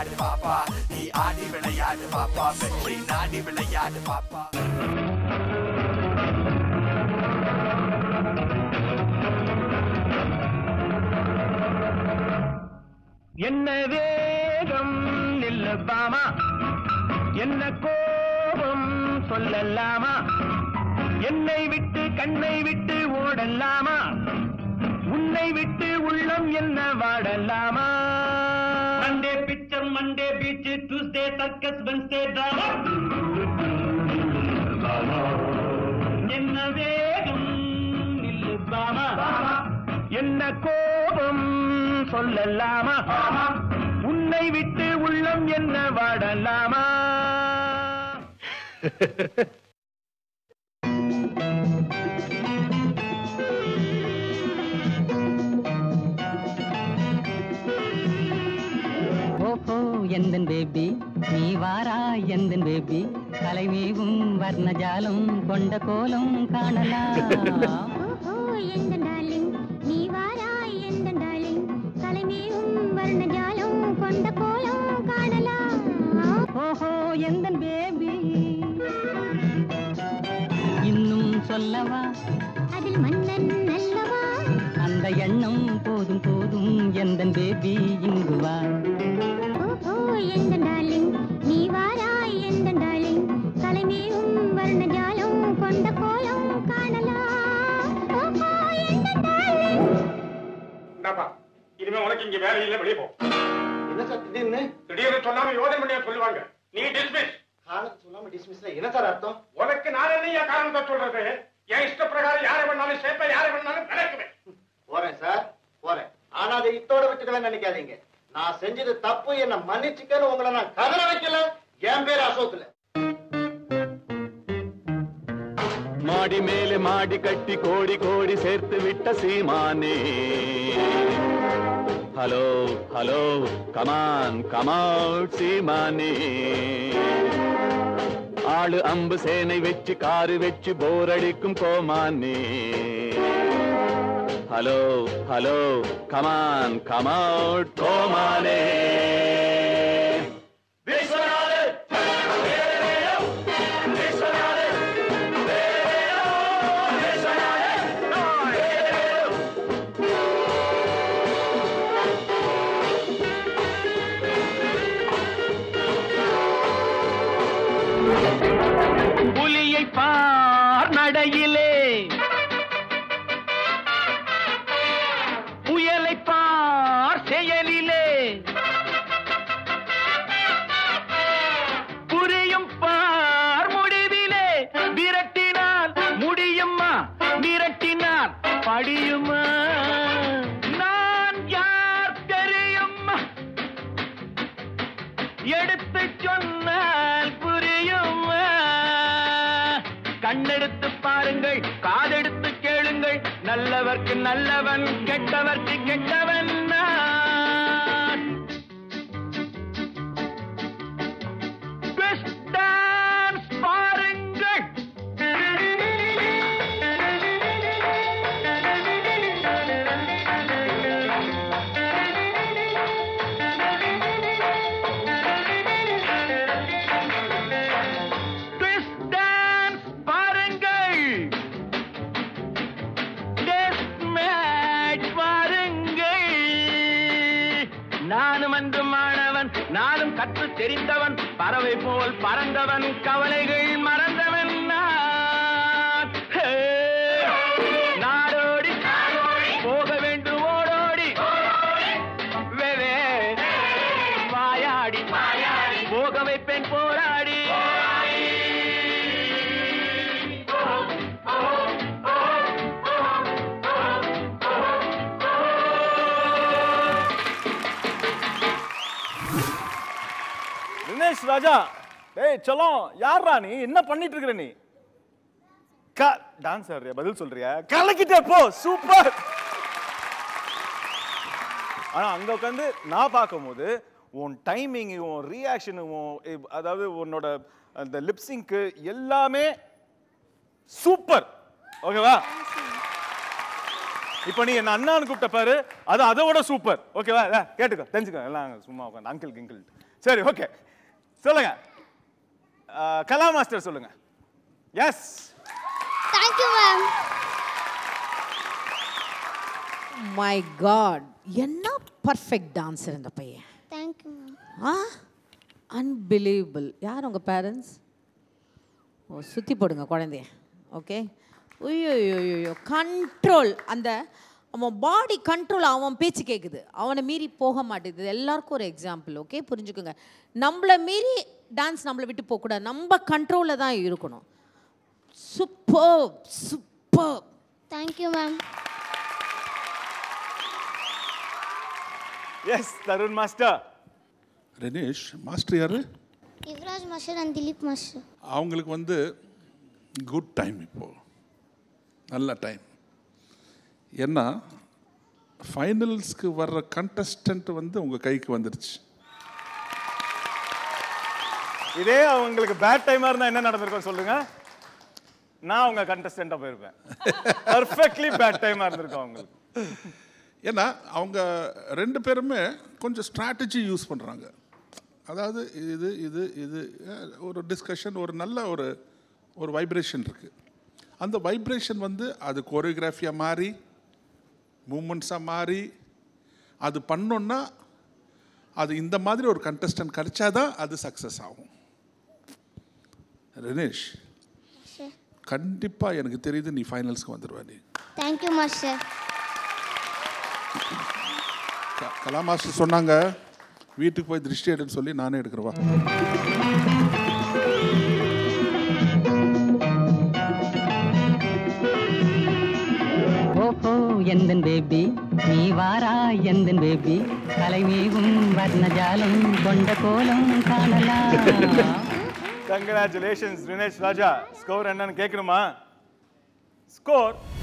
விளையாடு பாப்பா நீ ஆடி விளையாடு பாப்பா வெற்றி நாடி விளையாடு பாப்பா என்ன வேகம் நில்லப்பாமா என்ன கோபம் சொல்லலாமா என்னை விட்டு கண்ணை விட்டு ஓடலாமா உன்னை விட்டு உள்ளம் என்ன வாடலாமா Monday picture Monday beach Tuesday circus Wednesday drama என்ன வேகம் நில்லுப்பாமா என்ன கோபம் சொல்லலாமா உன்னை விட்டு உள்ளம் என்ன வாடலாமா ஓஹோ எந்தன் பேபி நீ வாரா எந்தன் பேபி கலைமேவும் வர்ணஜாலம் கொண்ட கோலம் காணலாம் ஓஹோ எந்த டார்லிங் நீ வாராய் எந்த டார்லிங் தலைமேவும் வர்ணஜாலம் கொண்ட கோலம் காணலாம் ஓஹோ எந்தன் பேபி இன்னும் சொல்லவா அதில் மன்னன் அல்லவா அந்த எண்ணம் போதும் போதும் எந்தன் பேபி இங்கு வா ஓஹோ எந்த டார்லிங் நீ வாராய் எந்த டார்லிங் தலைமேவும் வர்ணஜாலம் கொண்ட கோலம் காணலாம் ஓஹோ எந்த டார்லிங் இந்தாப்பா இனிமே உனக்கு இங்க வேலை இல்ல வெளியே போ என்ன சார் திடீர்னு திடீர்னு சொல்லாம யோசனை பண்ணியா சொல்லுவாங்க நீ டிஸ்மிஸ் காரணம் சொல்லாம டிஸ்மிஸ்ல என்ன சார் அர்த்தம் உனக்கு நான் என்ன காரணத்தை சொல்றது என் இஷ்ட பிரகாரம் யாரை வேணாலும் சேர்ப்பேன் யாரை வேணாலும் விளக்குவேன் போறேன் சார் போறேன் ஆனா அதை இத்தோட விட்டுடுவேன் நினைக்காதீங்க நான் செஞ்சது தப்பு என்ன மன்னிச்சுக்கன்னு உங்களை நான் கதற வைக்கல என் பேர் அசோக் இல்ல மாடி மேலே மாடி கட்டி கோடி கோடி சேர்த்து விட்ட சீமானே ஹலோ ஹலோ கமான் கமவுட் சீமானே ஆளு அம்பு சேனை வச்சு காரு வச்சு போர் அடிக்கும் கோமானே ஹலோ ஹலோ கமான் கமவுட் கோமானே விஸ்வநாதன் புலியை பார் நடையிலே புயலை பார் செயலிலே புரியும் பார் முடிவிலே விரட்டினால் முடியுமா விரட்டினால் படியுமா நான் யார் தெரியுமா எடுத்து சொன்னால் புரியுமா கண்ணெடுத்து பாருங்கள் காதெடுத்து கேளுங்கள் நல்லவர்க்கு நல்லவன் கெட்டவர்க்கு கெட்டவன் நான். Twist dance பாருங்கள் Twist dance பாருங்கள் Death match பாருங்கள் நானும் அன்று மாணவன் நானும் கற்று தெரிந்தவன் பறவை போல் பறந்தவன் கவலைகள் மறந்தவன் நான் ஹே! நாடோடி போக வேண்டும் ஓடோடி வெவே வாயாடி போக வைப்பேன் போராடி தினேஷ் ராஜா டேய் சலம் யார்ரா நீ என்ன பண்ணிட்டு இருக்கிற நீ க டான்ஸ் ஆடுறியா பதில் சொல்றியா கலக்கிட்ட போ சூப்பர் ஆனா அங்க உட்காந்து நான் பார்க்கும்போது உன் டைமிங் உன் ரியாக்ஷன் உன் இ- அதாவது உன்னோட அந்த லிப்சிங்க்கு எல்லாமே சூப்பர் ஓகேவா இப்போ நீ என்ன அண்ணான்னு கூப்பிட்ட பாரு அது அதை விட சூப்பர் ஓகேவா இதா, கேட்டுக்கோ தெரிஞ்சுக்கோ எல்லாம் சும்மா உட்காந்து அங்கிள் கிங்கிள் சரி ஓகே சொல்லுங்க அஹ், கலா மாஸ்டர் சொல்லுங்க yes thank you ma'am my god என்ன பர்ஃபெக்ட் டான்ஸர் இந்த பையன் தேங்க்யூ மேம் ஆ அன்பிலீவபிள் யார் உங்கள் பேரண்ட்ஸ் ஓ சுற்றி போடுங்க குழந்தைய ஓகே ஐயோ கண்ட்ரோல் அந்த அவன் பாடி கண்ட்ரோல் அவன் பேச்சு கேட்குது அவனை மீறி போக மாட்டேங்குது எல்லாருக்கும் ஒரு எக்ஸாம்பிள் ஓகே புரிஞ்சுக்கோங்க நம்மளை மீறி டான்ஸ் நம்மளை விட்டு போகக்கூடாது நம்ம கண்ட்ரோலில் தான் இருக்கணும் super super thank you ma'am yes Tarun master Renesh master யாரு Yuvaraj master and Dileep master அவங்களுக்கு வந்து குட் டைம் இப்போ நல்ல டைம் ஏன்னா ஃபைனல்ஸ்க்கு வர்ற கண்டஸ்டன்ட் வந்து உங்கள் கைக்கு வந்துருச்சு இதே அவங்களுக்கு பேட் டைமா இருந்தா என்ன நடந்திருக்கும் சொல்லுங்க நான் உங்க கண்டஸ்டண்டா போயிருப்பேன் பர்ஃபெக்ட்லி பேட் டைமா இருந்திருக்கும் அவங்களுக்கு ஏன்னா அவங்க ரெண்டு பேருமே கொஞ்சம் ஸ்ட்ராட்டஜி யூஸ் பண்ணுறாங்க அதாவது இது இது இது அஹ், ஒரு டிஸ்கஷன் ஒரு நல்ல ஒரு ஒரு வைப்ரேஷன் இருக்குது அந்த வைப்ரேஷன் வந்து அது கோரியோகிராஃபியாக மாறி மூமெண்ட்ஸாக மாறி அது பண்ணோன்னா அது இந்த மாதிரி ஒரு கண்டஸ்டன்ட் கிடைச்சாதான் அது சக்ஸஸ் ஆகும் ரினேஷ் கண்டிப்பாக எனக்கு தெரியுது நீ ஃபைனல்ஸ்க்கு வந்துடுவ நீ தேங்க்யூ மாஸ்டர் க- கலா மாஸ்டர் சொன்னாங்க வீட்டுக்கு போய் திருஷ்டி எடுன்னு சொல்லி நானே எடுக்கிறவா ஓஹோ எந்தன் பேபி நீ வாரா எந்தன் பேபி கலைமேவும் வர்ணஜாலம் கொண்ட கோலம் காணலாம் கங்க்ராச்சுலேஷன்ஸ் தினேஷ் ராஜா ஸ்கோர் என்னன்னு கேட்கணுமா ஸ்கோர்